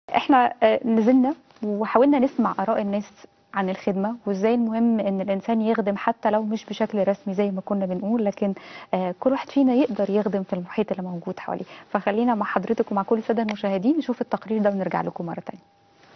احنا آه، نزلنا وحاولنا نسمع اراء الناس عن الخدمه وازاي المهم ان الانسان يخدم حتى لو مش بشكل رسمي زي ما كنا بنقول لكن آه، كل واحد فينا يقدر يخدم في المحيط اللي موجود حواليه فخلينا مع حضرتك ومع كل الساده المشاهدين نشوف التقرير ده ونرجع لكم مره ثانيه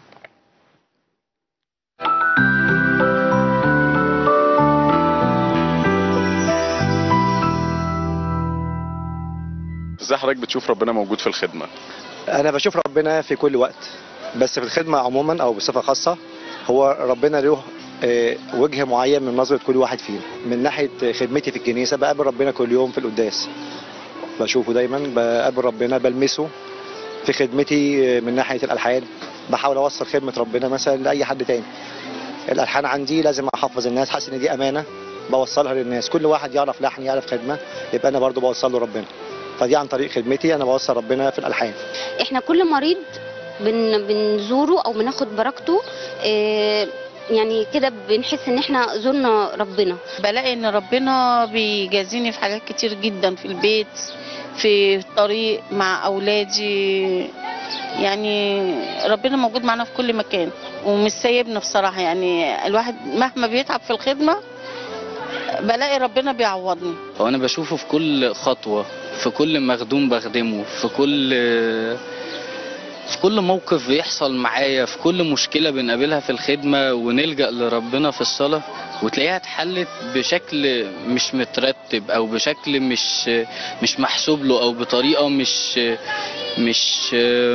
ازاي حضرتك بتشوف ربنا موجود في الخدمه انا بشوف ربنا في كل وقت بس في الخدمه عموما او بصفه خاصه هو ربنا له آه، وجه معين من نظره كل واحد فينا من ناحيه خدمتي في الكنيسه بقابل ربنا كل يوم في القداس بشوفه دايما بقابل ربنا بلمسه في خدمتي من ناحيه الالحان بحاول اوصل خدمه ربنا مثلا لاي حد تاني الالحان عندي لازم احفظ الناس حاسس ان دي امانه بوصلها للناس كل واحد يعرف لحن يعرف خدمه يبقى انا برضو بوصل له ربنا فدي عن طريق خدمتي انا بوصل ربنا في الالحان احنا كل مريض بن بنزوره او بناخد بركته آه، يعني كده بنحس ان احنا زرنا ربنا بلاقي ان ربنا بيجازيني في حاجات كتير جدا في البيت في الطريق مع اولادي يعني ربنا موجود معانا في كل مكان ومش سايبنا بصراحه يعني الواحد مهما بيتعب في الخدمه بلاقي ربنا بيعوضني وانا بشوفه في كل خطوة في كل مخدوم بخدمه في كل في كل موقف بيحصل معايا في كل مشكلة بنقابلها في الخدمة ونلجأ لربنا في الصلاة وتلاقيها اتحلت بشكل مش مترتب او بشكل مش مش محسوب له او بطريقة مش مش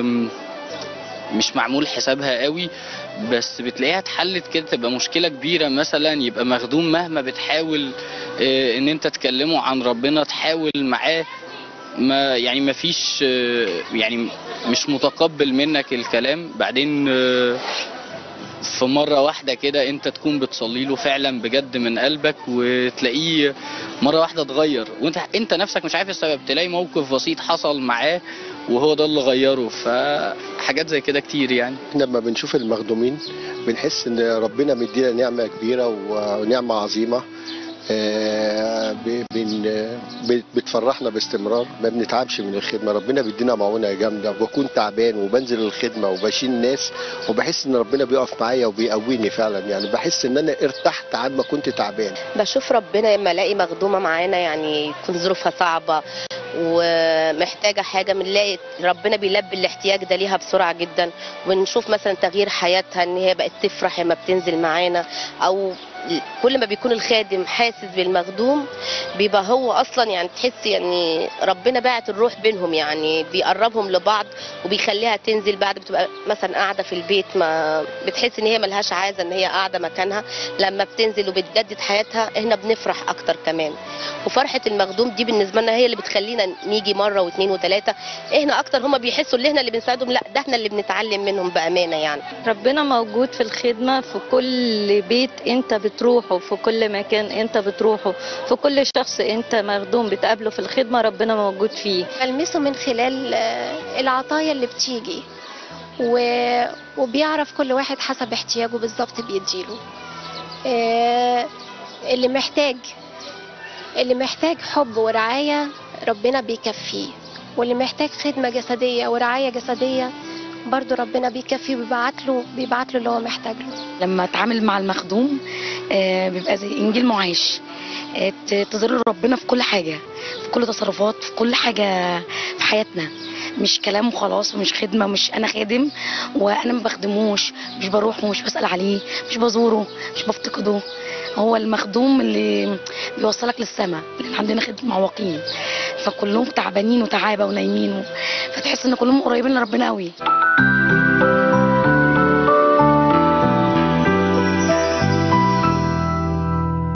مش معمول حسابها قوي بس بتلاقيها اتحلت كده تبقى مشكلة كبيرة مثلا يبقى مخدوم مهما بتحاول آه، ان انت تكلمه عن ربنا تحاول معاه ما يعني ما فيش آه، يعني مش متقبل منك الكلام بعدين آه، في مرة واحدة كده انت تكون بتصلي له فعلا بجد من قلبك وتلاقيه مرة واحدة اتغير وانت انت نفسك مش عارف السبب تلاقي موقف بسيط حصل معاه وهو ده اللي غيره فحاجات زي كده كتير يعني لما بنشوف المخدومين بنحس ان ربنا مدينا نعمه كبيره ونعمه عظيمه آه، ب- بن- ب- بتفرحنا باستمرار ما بنتعبش من الخدمه ربنا بيدينا معونه جامده وبكون تعبان وبنزل الخدمه وبشيل ناس وبحس ان ربنا بيقف معايا وبيقويني فعلا يعني بحس ان انا ارتحت عن ما كنت تعبان بشوف ربنا لما الاقي مخدومه معانا يعني يكون ظروفها صعبه ومحتاجه حاجه بنلاقي ربنا بيلبي الاحتياج ده ليها بسرعه جدا ونشوف مثلا تغيير حياتها ان هي بقت تفرح لما بتنزل معانا او كل ما بيكون الخادم حاسس بالمخدوم بيبقى هو اصلا يعني تحس يعني ربنا باعت الروح بينهم يعني بيقربهم لبعض وبيخليها تنزل بعد بتبقى مثلا قاعده في البيت ما بتحس ان هي ملهاش عايزه ان هي قاعده مكانها لما بتنزل وبتجدد حياتها احنا بنفرح اكتر كمان وفرحه المخدوم دي بالنسبه لنا هي اللي بتخلينا نيجي مره واثنين وثلاثه احنا اكتر هم بيحسوا ان احنا اللي بنساعدهم لا ده احنا اللي بنتعلم منهم بامانه يعني ربنا موجود في الخدمة في كل بيت انت بتروحه في كل مكان انت بتروحه في كل شخص انت مخدوم بتقابله في الخدمة ربنا موجود فيه بلمسه من خلال آه، العطايا اللي بتيجي و... وبيعرف كل واحد حسب احتياجه بالظبط بيديله آه، اللي محتاج اللي محتاج حب ورعاية ربنا بيكفيه واللي محتاج خدمة جسدية ورعاية جسدية برضو ربنا بيكفيه وبيبعت له بيبعت له اللي هو محتاج له لما اتعامل مع المخدوم آه، بيبقى زي انجيل معاش آه، ت- تظهر له ربنا في كل حاجه في كل تصرفات في كل حاجه في حياتنا مش كلام وخلاص ومش خدمه مش انا خادم وانا ما بخدموش مش بروح ومش بسال عليه مش بزوره مش بفتقده هو المخدوم اللي بيوصلك للسماء لان عندنا خدمه معوقين فكلهم تعبانين وتعابه ونايمين فتحس ان كلهم قريبين لربنا قوي